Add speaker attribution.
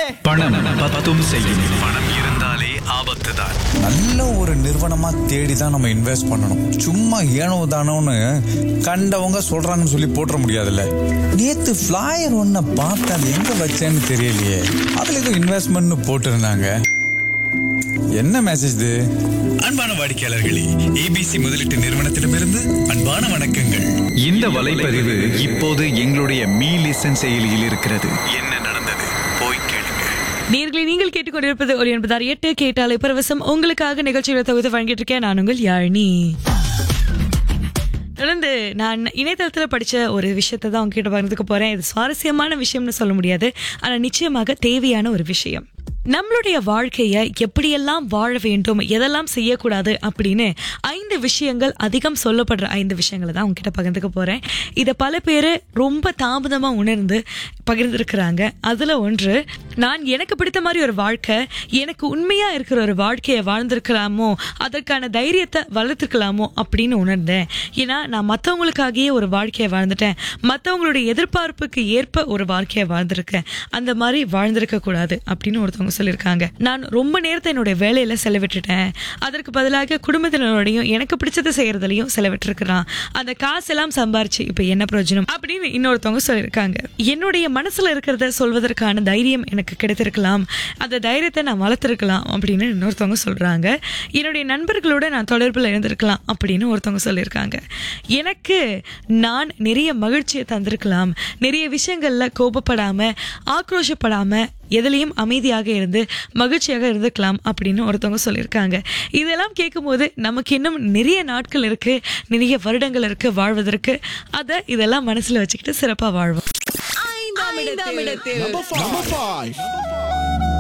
Speaker 1: பணம் பத்தும் செய்யும் பணம் இருந்தாலே ஆபத்து தான்
Speaker 2: நல்ல ஒரு நிறுவனமா தேடி தான் நம்ம இன்வெஸ்ட் பண்ணணும் சும்மா ஏனோ தானோன்னு கண்டவங்க சொல்றாங்கன்னு சொல்லி போட்டுற முடியாதுல்ல நேத்து ஃபிளாயர் ஒன்ன பார்த்து அது எங்க வச்சேன்னு தெரியலையே அதுல ஏதோ இன்வெஸ்ட்மெண்ட்னு போட்டிருந்தாங்க என்ன மெசேஜ் இது
Speaker 3: அன்பான வாடிக்கையாளர்களே ஏபிசி முதலீட்டு நிறுவனத்திடமிருந்து அன்பான வணக்கங்கள்
Speaker 1: இந்த வலைப்பதிவு இப்போது எங்களுடைய மீ லிசன் செயலியில் இருக்கிறது
Speaker 3: என்ன நடந்தது போய் கேளுங்க
Speaker 4: நேர்களை நீங்கள் கேட்டுக்கொண்டிருப்பது ஒரு எண்பதாறு எட்டு கேட்டாலே பரவசம் உங்களுக்காக நிகழ்ச்சிகளை தொகுத்து வழங்கிட்டு இருக்கேன் நான் உங்கள் யாழினி தொடர்ந்து நான் இணையதளத்தில் படித்த ஒரு விஷயத்தை தான் உங்ககிட்ட பகிர்ந்துக்க போகிறேன் இது சுவாரஸ்யமான விஷயம்னு சொல்ல முடியாது ஆனால் நிச்சயமாக தேவையான ஒரு விஷயம் நம்மளுடைய வாழ்க்கையை எப்படியெல்லாம் வாழ வேண்டும் எதெல்லாம் செய்யக்கூடாது அப்படின்னு ஐந்து விஷயங்கள் அதிகம் சொல்லப்படுற ஐந்து விஷயங்களை தான் உங்ககிட்ட பகிர்ந்துக்க போகிறேன் இதை பல பேர் ரொம்ப தாமதமாக உணர்ந்து பகிர்ந்திருக்கிறாங்க அதில் ஒன்று நான் எனக்கு பிடித்த மாதிரி ஒரு வாழ்க்கை எனக்கு உண்மையாக இருக்கிற ஒரு வாழ்க்கையை வாழ்ந்திருக்கலாமோ அதற்கான தைரியத்தை வளர்த்துக்கலாமோ அப்படின்னு உணர்ந்தேன் ஏன்னா நான் மற்றவங்களுக்காகவே ஒரு வாழ்க்கையை வாழ்ந்துட்டேன் மற்றவங்களுடைய எதிர்பார்ப்புக்கு ஏற்ப ஒரு வாழ்க்கையை வாழ்ந்திருக்கேன் அந்த மாதிரி வாழ்ந்திருக்க கூடாது அப்படின்னு ஒருத்தவங்க சொல்லியிருக்காங்க நான் ரொம்ப நேரத்தை என்னுடைய வேலையில செலவிட்டுட்டேன் அதற்கு பதிலாக குடும்பத்தினரோடையும் எனக்கு பிடிச்சதை செய்யறதுலையும் செலவிட்டிருக்கிறான் அந்த காசெல்லாம் சம்பாரிச்சு இப்ப என்ன பிரயோஜனம் அப்படின்னு இன்னொருத்தவங்க சொல்லியிருக்காங்க என்னுடைய மனசுல இருக்கிறத சொல்வதற்கான தைரியம் எனக்கு கிடைத்திருக்கலாம் அந்த தைரியத்தை நான் வளர்த்திருக்கலாம் அப்படின்னு இன்னொருத்தவங்க சொல்றாங்க என்னுடைய நண்பர்களோட நான் தொடர்பில் இருந்திருக்கலாம் அப்படின்னு ஒருத்தவங்க சொல்லியிருக்காங்க எனக்கு நான் நிறைய மகிழ்ச்சியை தந்திருக்கலாம் நிறைய விஷயங்கள்ல கோபப்படாம ஆக்ரோஷப்படாம எதுலேயும் அமைதியாக இருந்து மகிழ்ச்சியாக இருந்துக்கலாம் அப்படின்னு ஒருத்தவங்க சொல்லியிருக்காங்க இதெல்லாம் கேட்கும்போது நமக்கு இன்னும் நிறைய நாட்கள் இருக்கு நிறைய வருடங்கள் இருக்கு வாழ்வதற்கு அதை இதெல்லாம் மனசுல வச்சுக்கிட்டு சிறப்பா வாழ்வோம்
Speaker 5: Number five.